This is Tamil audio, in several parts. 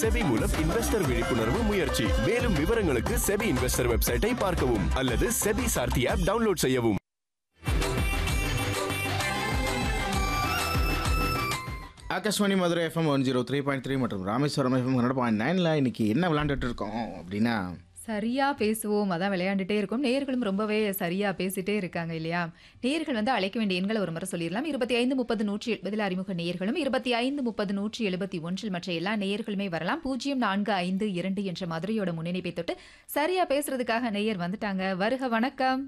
செபி மூலம் இன்வெஸ்டர் விழிப்புணர்வு முயற்சி மேலும் விவரங்களுக்கு செபி இன்வெஸ்டர் வெப்சைட்டை பார்க்கவும் அல்லது செபி சார்த்தி ஆப் டவுன்லோட் செய்யவும் Akashvani Madurai FM one zero three point three மற்றும் ராமேஸ்வரம் எஃப்எம் ஹண்ட்ரட் பாயிண்ட் நைனில் இன்னைக்கு என்ன விளாண்டுட்டு இருக்கோம் அப்படின்னா சரியா பேசுவோம் அதான் விளையாண்டுட்டே இருக்கும் நேயர்களும் ரொம்பவே சரியா பேசிட்டே இருக்காங்க இல்லையா நேயர்கள் வந்து அழைக்க வேண்டிய எண்களை ஒரு முறை சொல்லிடலாம் இருபத்தி ஐந்து முப்பது நூற்றி எழுபதில் அறிமுக நேயர்களும் இருபத்தி ஐந்து முப்பது நூற்றி எழுபத்தி ஒன்றில் மற்ற எல்லா நேயர்களுமே வரலாம் பூஜ்ஜியம் நான்கு ஐந்து இரண்டு என்ற மதுரையோட முன்னிணைப்பை தொட்டு சரியா பேசுறதுக்காக நேயர் வந்துட்டாங்க வருக வணக்கம்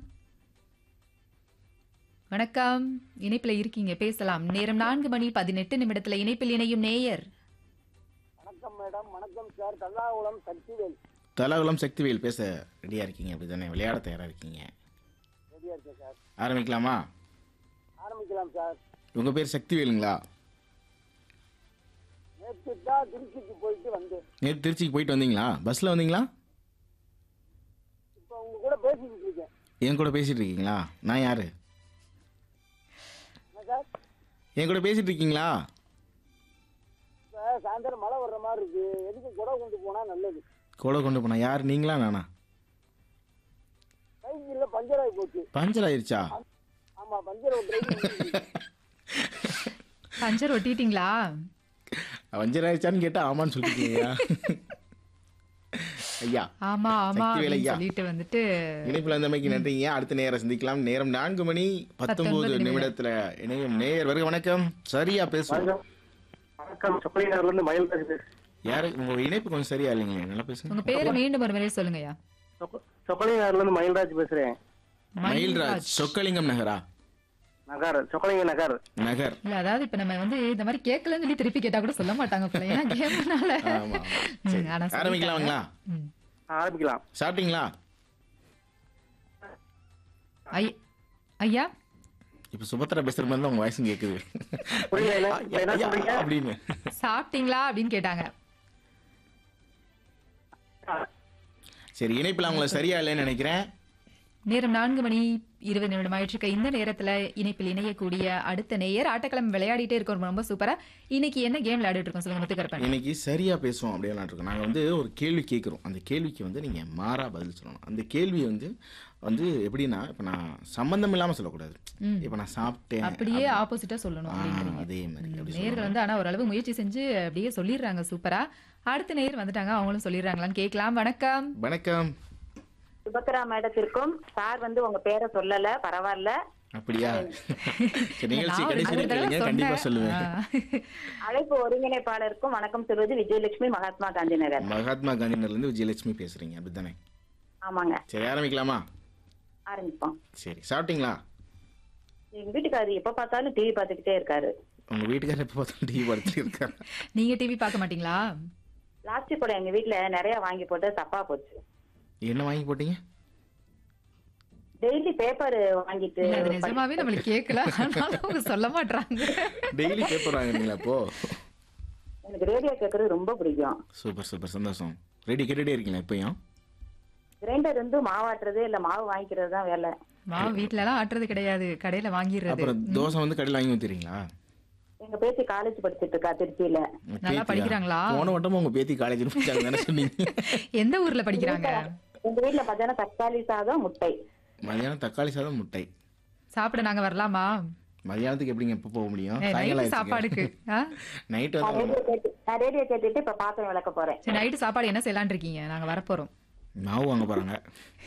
வணக்கம் இணைப்புல இருக்கீங்க பேசலாம் நேரம் நான்கு மணி பதினெட்டு நிமிடத்துல இணைப்பில் இணையும் நேயர் வணக்கம் மேடம் வணக்கம் சார் தல்லாகுளம் சக்திவேல் தலகுலம் சக்திவேல் பேச ரெடியாக இருக்கீங்க அப்படி தானே விளையாட தயாராக இருக்கீங்க ரெடியா இருக்கேன் சார் ஆரம்பிக்கலாமா ஆரம்பிக்கலாம் சார் உங்கள் பேர் சக்திவேலுங்களா நேற்று தான் திருச்சிக்கு போயிட்டு வந்தேன் நேற்று திருச்சிக்கு போயிட்டு வந்தீங்களா பஸ்ஸில் வந்தீங்களா இப்போ உங்க கூட பேசிக்கிட்டு இருக்கேன் என் கூட பேசிகிட்டு இருக்கீங்களா நான் யார் என்ன சார் என் கூட பேசிகிட்டு இருக்கீங்களா இப்போ சாயந்தரம் மழை வர்ற மாதிரி இருக்கு எதுக்கு குடை கொண்டு போனா நல்லது கூட கொண்டு போனா யார் நீங்களா நானா சைக்கிளில் பஞ்சர் ஆகி போச்சு பஞ்சர் ஆயிருச்சா ஆமா பஞ்சர் ஒரு டிரைவர் பஞ்சர் ஒட்டிட்டீங்களா பஞ்சர் ஆயிருச்சான்னு கேட்டால் ஆமான்னு சொல்லிருக்கீங்க ஐயா ஆமா ஆமா சக்திவேல் அப்படின்னு ஐயா. சொல்லிட்டு வந்துட்டு இணைப்பில் வந்தமைக்கு நன்றிங்க அடுத்த நேரம் சந்திக்கலாம் நேரம் நான்கு மணி பத்தொன்பது நிமிடம். நிமிடத்துல இணையும் நேயர் வருக வணக்கம் சரியா பேசுவோம் வணக்கம் சொக்கலிங்கார்ல இருந்து மயில் பேசுது யாரு உங்க இணைப்பு கொஞ்சம் சரியா இல்லைங்க நல்லா உங்க பேசுங்க பேரை மீண்டும் ஒரு முறை சொல்லுங்கய்யா சொக்கலிங்கார்ல இருந்து மயில்ராஜ் பேசுறேன் மயில்ராஜ் சொக்கலிங்கம் நகரா நகர் சொக்கலிங்க நகர் நகர் இல்ல அதாவது இப்ப நம்ம வந்து இந்த மாதிரி கேட்கலன்னு சொல்லி திருப்பி கேட்டா கூட சொல்ல மாட்டாங்க போல ஏன்னா கேம்னால ஆமா, ஆமா. சரி. ஆனா சொல்லிட்டாங்க. ஆரம்பிக்கலாங்களா ம். ஆரம்பிக்கலாம் சாப்பிட்டீங்களா ஐ- ஐயா இப்ப சுபத்ரா பேசுற மாதிரி தான் உங்க வாய்ஸும் கேக்குது புரியல என்ன ஐயா, என்ன ஐயா, சொல்றீங்க அப்படின்னு சாப்பிட்டீங்களா அப்படின்னு கேட்டாங்க சரி இணைப்புல அவங்கள சரியா இல்லைன்னு நினைக்கிறேன் நேரம் நான்கு மணி இருபது நிமிடம் ஆயிட்டு இந்த நேரத்துல இணைப்பில் இணையக்கூடிய அடுத்த நேயர் ஆட்டக்கிழமை விளையாடிட்டே இருக்கோம் ரொம்ப சூப்பரா இன்னைக்கு என்ன கேம் விளையாடிட்டு இருக்கோம் சொல்லுங்க முத்துக்கருப்பன் இன்னைக்கு சரியா பேசுவோம் அப்படின்னு இருக்கோம் நாங்க வந்து ஒரு கேள்வி கேட்குறோம் அந்த கேள்விக்கு வந்து நீங்க மாறா பதில் சொல்லணும் அந்த கேள்வி வந்து வந்து எப்படின்னா இப்ப நான் சம்பந்தம் இல்லாம சொல்லக்கூடாது ம். இப்ப நான் சாப்பிட்டேன் அப்படியே ஆப்போசிட்டா சொல்லணும் ஆ, அப்படின்றீங்க அதே மாதிரி ம், அப்படி நேர்கள் வந்து ஆனா ஓரளவு முயற்சி செஞ்சு அப்படியே சொல்லிடுறாங்க சூப்பரா அடுத்த நேயர் வந்துட்டாங்க அவங்களும் சொல்லிடுறாங்களான்னு கேட்கலாம் வணக்கம் வணக்கம் சுபத்ரா மேடத்திற்கும் சார் வந்து உங்க பேரை சொல்லல பரவாயில்ல அப்படியா சரி நிகழ்ச்சி நான் ஒரு கடைசி ரெண்டு தடவை கேளுங்க கண்டிப்பா சொன்னேன். சொல்லுவேன் ஆ. அழைப்பு ஒருங்கிணைப்பாளருக்கும் வணக்கம் சொல்வது விஜயலட்சுமி மகாத்மா காந்தி நகர் மகாத்மா காந்தினர்ல இருந்து விஜயலட்சுமி பேசுறீங்க அப்படித்தானே ஆமாங்க சரி ஆரம்பிக்கலாமா ஆரம்பிப்போம் சரி சாப்பிட்டீங்களா எங்க வீட்டுக்காரர் எப்ப பார்த்தாலும் டிவி பார்த்துக்கிட்டே இருக்காரு உங்க வீட்டுக்காரர் எப்போ பார்த்தாலும் டிவி பார்த்துட்டு இருக்காரு நீங்க டிவி பார்க்க மாட்டீங்களா பிளாஸ்டிக் கூட எங்க வீட்டுல நிறைய வாங்கி போட்டு தப்பா போச்சு என்ன வாங்கி போட்டீங்க டெய்லி பேப்பர் வாங்கிட்டு இல்ல அது நிஜமாவே நம்மளுக்கு கேட்கல ஆனாலும் அவங்க சொல்ல மாட்டாங்க டெய்லி பேப்பர் வாங்குறீங்களா அப்போ எனக்கு ரேடியோ கேட்கறது ரொம்ப பிடிக்கும் சூப்பர் சூப்பர் சந்தோஷம் ரெடி கேட்டுட்டே இருக்கீங்களா இப்பயும் கிரைண்டர் வந்து மாவாட்டுறது இல்ல மாவு வாங்கிக்கிறது தான் வேலை மாவு வீட்ல எல்லாம் ஆட்டுறது கிடையாது கடையில வாங்கிடுறது அப்புறம் தோசை வந்து கடையில் வாங்கி ஊத்துறீங்களா எங்க பேத்தி காலேஜ் படிச்சிட்டு இருக்கா திருச்சியில உங்க நல்லா பேத்தியா? படிக்கிறாங்களா? போன வட்டமா உங்க பேத்தி காலேஜ் முடிச்சாங்க தானே சொன்னீங்க எந்த ஊர்ல படிக்கிறாங்க எங்க வீட்டுல பார்த்தீங்கன்னா தக்காளி சாதம் முட்டை மதியானம் தக்காளி சாதம் முட்டை சாப்பிட நாங்க வரலாமா மதியானத்துக்கு எப்படிங்க எப்போ போக முடியும் ஏய், சாயங்காலம் நைட்டு சாப்பாடுக்கு ஆ? நைட்டு நான் வந்து ரேடியோ கேட்டு நான் ரேடியோ கேட்டுட்டு இப்ப பாத்திரம் விளக்க போறேன் சரி நைட்டு சாப்பாடு என்ன செய்யலாம்னு இருக்கீங்க நாங்க வரப்போறோம் மாவு வாங்க போறாங்க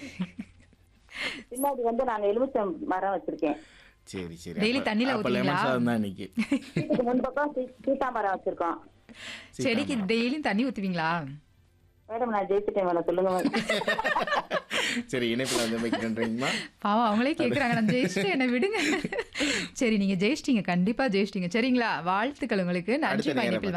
பின்னாடி வந்து நாங்க எலுமிச்சம் மரம் வச்சிருக்கேன் சரி சரி Daily அப்ப- தண்ணியில அப்ப லெமன் ஊத்துவீங்களா? சாதம் தான் இன்னைக்கு வீட்டுக்கு முன்பக்கம் சீ- சீதாமரம் வச்சிருக்கோம் செடிக்கு டெய்லியும் தண்ணி ஊத்துவீங்களா மேடம் நான் ஜெயிச்சிட்டேன் மேடம் சொல்லுங்க மேடம். சரி இணைப்பில் வந்து வைக்க நன்றிங்கம்மா பாவம் அவங்களே கேக்குறாங்க நான் ஜெயிச்சிட்டு என்ன விடுங்க சரி நீங்க ஜெயிச்சிட்டீங்க கண்டிப்பா ஜெயிச்சிட்டீங்க சரிங்களா வாழ்த்துக்கள் உங்களுக்கு நன்றி அடுத்த நேரம் பயணிப்பில்